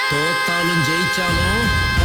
தோத்தாலும் ஜெயிச்சாலும்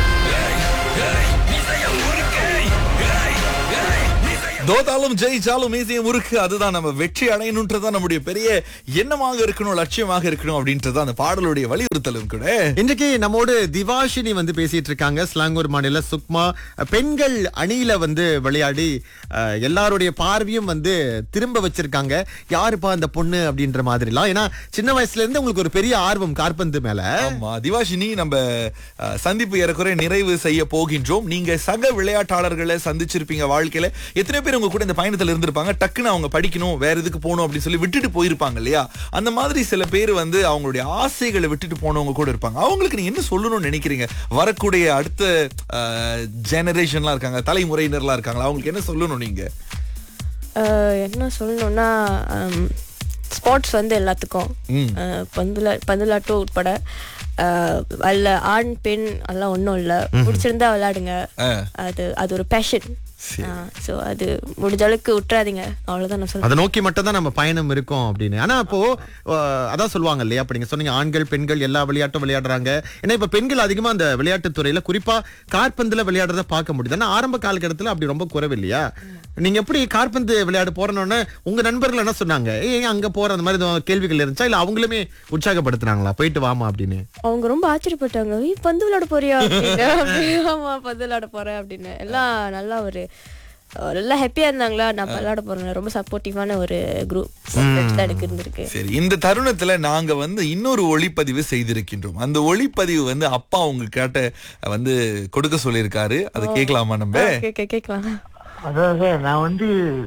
தோத்தாலும் ஜெயிச்சாலும் மீசியம் முறுக்கு அதுதான் நம்ம வெற்றி அடையணுன்றதுதான் நம்முடைய பெரிய எண்ணமாக இருக்கணும் லட்சியமாக இருக்கணும் அப்படின்றது அந்த பாடலுடைய வலியுறுத்தலும் கூட இன்றைக்கு நம்மோடு திவாஷினி வந்து பேசிட்டு இருக்காங்க ஸ்லாங்கூர் மாநில சுக்மா பெண்கள் அணியில வந்து விளையாடி அஹ், எல்லாருடைய பார்வையும் வந்து திரும்ப வச்சிருக்காங்க யாருப்பா அந்த பொண்ணு அப்படின்ற மாதிரிலாம் ஏன்னா சின்ன வயசுல இருந்து உங்களுக்கு ஒரு பெரிய ஆர்வம் காற்பந்து மேல ஆமா திவாஷினி நம்ம அஹ், சந்திப்பு ஏறக்குறைய நிறைவு செய்ய போகின்றோம் நீங்க சக விளையாட்டாளர்களை சந்திச்சிருப்பீங்க வாழ்க்கையில எத்தனை பேர் உங்க கூட இந்த பயணத்துல இருந்திருப்பாங்க டக்குன்னு அவங்க படிக்கணும் வேற எதுக்கு போகணும் அப்படின்னு சொல்லி விட்டுட்டு போயிருப்பாங்க இல்லையா அந்த மாதிரி சில பேர் வந்து அவங்களுடைய ஆசைகளை விட்டுட்டு போனவங்க கூட இருப்பாங்க அவங்களுக்கு நீங்க என்ன சொல்லணும்னு நினைக்கிறீங்க வரக்கூடிய அடுத்த ஜெனரேஷன்லாம் இருக்காங்க தலைமுறையினர்லாம் இருக்காங்களா அவங்களுக்கு என்ன சொல்லணும் நீங்க அஹ் என்ன சொல்லணும்னா ஸ்போர்ட்ஸ் வந்து எல்லாத்துக்கும் ம். அஹ் பந்துல பந்துலாட்டம் உட்பட அஹ் அல்ல ஆண் பெண் அதெல்லாம் ஒன்றும் இல்லை பிடிச்சிருந்தா விளையாடுங்க ஆ. அது அது ஒரு பேஷன் ஸோ அது முடிஞ்ச அளவுக்கு விட்டுறாதீங்க அவ்வளோதான் நான் சொல்லுவேன் அதை நோக்கி மட்டும் தான் நம்ம பயணம் இருக்கோம் அப்படின்னு ஆனா அப்போ அஹ், அதான் சொல்லுவாங்க இல்லையா அப்ப நீங்க சொன்னீங்க ஆண்கள் பெண்கள் எல்லா விளையாட்டும் விளையாடுறாங்க ஏன்னா இப்ப பெண்கள் அதிகமா அந்த விளையாட்டுத் துறையில குறிப்பா காற்பந்துல விளையாடுறத பார்க்க முடியுது ஆனா ஆரம்ப காலகட்டத்துல அப்படி ரொம்ப குறைவு இல்லையா நீங்க எப்படி காற்பந்து விளையாட போறனோன்னு உங்க நண்பர்கள் என்ன சொன்னாங்க ஏன் அங்க போற அந்த மாதிரி எதுவும் கேள்விகள் இருந்துச்சா இல்ல அவங்களுமே உற்சாகப்படுத்துனாங்களா போயிட்டு வாமா அப்படின்னு அவங்க ரொம்ப ஆச்சரியப்பட்டாங்க "ஏய், பந்து விளையாட போறியா அப்படின்னு அப்படியே, ஆமா பந்து விளையாட போறேன் அப்படின்னு எல்லாம் நல்லா ஒரு அஹ் நல்லா ஹாப்பியா இருந்தாங்களா நான் விளையாட போறேன் ரொம்ப சப்போர்ட்டிவான ஒரு குரூப் தான் எனக்கு இருந்திருக்கு சரி இந்த தருணத்துல நாங்க வந்து இன்னொரு ஒளிப்பதிவு செய்திருக்கின்றோம் அந்த ஒளிப்பதிவு வந்து அப்பா உங்க கேட்ட வந்து கொடுக்க சொல்லியிருக்காரு அதை கேட்கலாமா நம்ம கேட்க கேட்கலாம் அதான் சார் நான் வந்து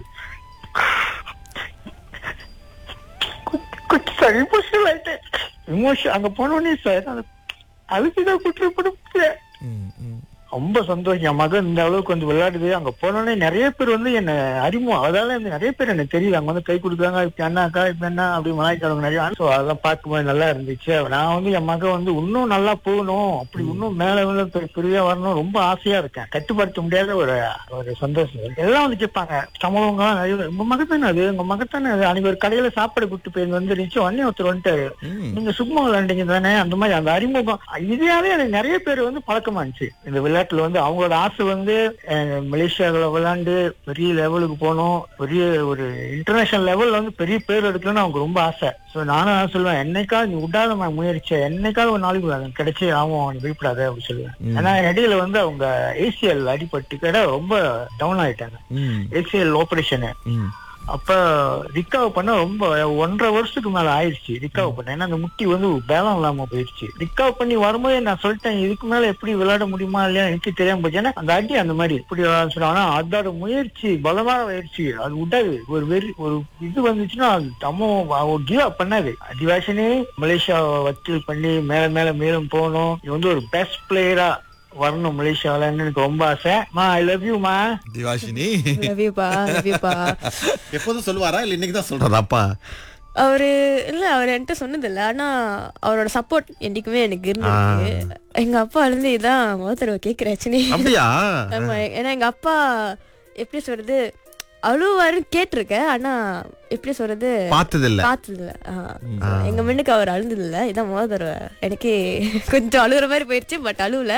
கொஞ்சம் சார் இமோஷனல் ஆயிட்டேன் இமோஷன் அங்க போனோடனே சார் அது அழுதுதான் குற்றப்பட ம், ம். ரொம்ப சந்தோஷம் என் மகன் இந்த அளவுக்கு வந்து விளையாடுது அங்க போனோடனே நிறைய பேர் வந்து என்ன அறிமுகம் அதால வந்து நிறைய பேர் எனக்கு தெரியுது அங்க வந்து கை கொடுக்குறாங்க இப்ப என்னக்கா இப்ப என்ன அப்படி மலாய்க்காரங்க நிறைய ஸோ அதெல்லாம் பார்க்கும்போது நல்லா இருந்துச்சு நான் வந்து என் மகன் வந்து இன்னும் நல்லா போகணும் அப்படி இன்னும் மேல மேல பெ- பெரிய வரணும் ரொம்ப ஆசையா இருக்கேன் கட்டுப்படுத்த முடியாத ஒரு ஒரு சந்தோஷம் எல்லாம் வந்து கேட்பாங்க சமூகங்க நிறைய பேர், உங்க மகன் தானே அது உங்க மகன் தானே அது அன்னைக்கு ஒரு கடையில சாப்பாடு கூட்டு போய் வந்து இருந்துச்சு உடனே ஒருத்தர் வந்துட்டாரு ம். நீங்க சும்மா விளையாண்டீங்க தானே அந்த மாதிரி அந்த அறிமுகம் இதாலே எனக்கு நிறைய பேர் வந்து பழக்கமா இருந்துச்சு இந்த விளையாட்டுல வந்து அவங்களோட ஆசை வந்து அஹ், மலேசியாவுல விளையாண்டு பெரிய லெவலுக்கு போகணும் பெரிய ஒரு இன்டர்நேஷனல் லெவல்ல வந்து பெரிய பேர் எடுக்கணும்னு அவங்க ரொம்ப ஆசை சோ நானும் அதான் சொல்லுவேன் என்னைக்காவது நீ விடாத மா- முயற்சி என்னைக்காவது ஒரு நாளைக்கு அது கிடைச்சே ஆகும் நீ விழிப்படாத அப்படின்னு சொல்லுவேன் ஏன்னா இடையில வந்து அவங்க ஏசிஎல் அடிபட்டு கடை ரொம்ப டவுன் ஆயிட்டாங்க ம், ஏசிஎல் ஆபரேஷனு ம். அப்ப ரிகவர் பண்ண ரொம்ப ஒன்றரை வருஷத்துக்கு மேல ஆயிடுச்சு ரிகவர் பண்ண ஏன்னா அந்த முட்டி வந்து பேலம் இல்லாம போயிடுச்சு ரிகவர் பண்ணி வரும்போது நான் சொல்லிட்டேன் இதுக்கு மேல எப்படி விளையாட முடியுமா இல்லையா எனக்கு தெரியாம போச்சு ஏன்னா அந்த அடி அந்த மாதிரி இப்படி விளையாட சொன்னா ஆனா அதோட முயற்சி பலமான முயற்சி அது விடாது ஒரு வெறி ஒரு இது வந்துச்சுன்னா அது தம்ம கிவ் அப் பண்ணாது அதிவாசனே மலேசியா வக்கீல் பண்ணி மேல மேல மேலும் போகணும் இது வந்து ஒரு பெஸ்ட் பிளேயரா வரணும் மலேசியாவிலன்னு எனக்கு ரொம்ப ஆசை மா ஐ லவ் யூ மா திவாஷினி லவ்யூப்பா லவ்யூப்பா எப்போதும் சொல்லுவாரா இல்ல இன்னைக்கு தான் சொல்றாரா அப்பா அவரு இல்ல அவர் என்கிட்ட சொன்னது இல்ல ஆனா அவரோட சப்போர்ட் என்னைக்குமே எனக்கு இருந்திருக்கு எங்க அப்பா இருந்து இதான் முதல் தடவை கேக்குறாச்சுனே அப்படியா ஆமா ஏன்னா எங்க அப்பா எப்படி சொல்றது அழுவாரு கேட்டிருக்கேன் ஆனா எப்படி சொல்றது பார்த்தது இல்ல பார்த்தது இல்ல ஆ. எங்க மண்ணுக்கு அவர் அழுந்தது இல்ல இதான் முதல் தடவை எனக்கு கொஞ்சம் அழுகுற மாதிரி போயிடுச்சு பட் அழுவல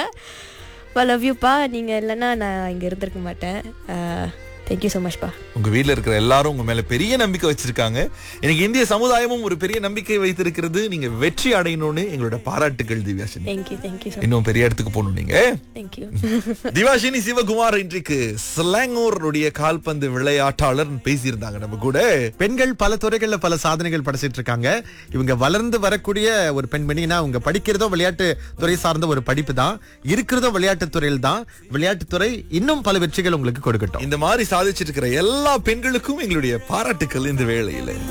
லவ் யூப்பா நீங்க இல்லைன்னா நான் இங்க இருந்திருக்க மாட்டேன் தேங்க்யூ ஸோ மச்ப்பா உங்க வீட்ல இருக்கிற எல்லாரும் உங்க மேல பெரிய நம்பிக்கை வச்சிருக்காங்க எனக்கு இந்திய சமுதாயமும் ஒரு பெரிய நம்பிக்கை வைத்திருக்கிறது நீங்க வெற்றி அடையணும்னு எங்களோட பாராட்டுகள் திவ்யாஷினி தேங்க்யூ தேங்க்யூ ஸோ இன்னும் பெரிய இடத்துக்கு போகணும் நீங்க தேங்க்யூ திவாஷினி சிவகுமார் இன்றைக்கு ஸ்லாங்கூருடைய கால்பந்து விளையாட்டாளர் பேசியிருந்தாங்க நம்ம கூட பெண்கள் பல துறைகள்ல பல சாதனைகள் படைச்சிட்டு இருக்காங்க இவங்க வளர்ந்து வரக்கூடிய ஒரு பெண்மணினா அவங்க படிக்கிறதோ விளையாட்டு துறை சார்ந்த ஒரு படிப்பு தான் இருக்கிறதோ விளையாட்டு துறையில் தான் விளையாட்டுத்துறை இன்னும் பல வெற்றிகள் உங்களுக்கு கொடுக்கட்டும் இந்த மாதிரி சாதிச்சிட்டு இருக்கிற எல்லா பெண்களுக்கும் எங்களுடைய பாராட்டுக்கள் இந்த வேளையில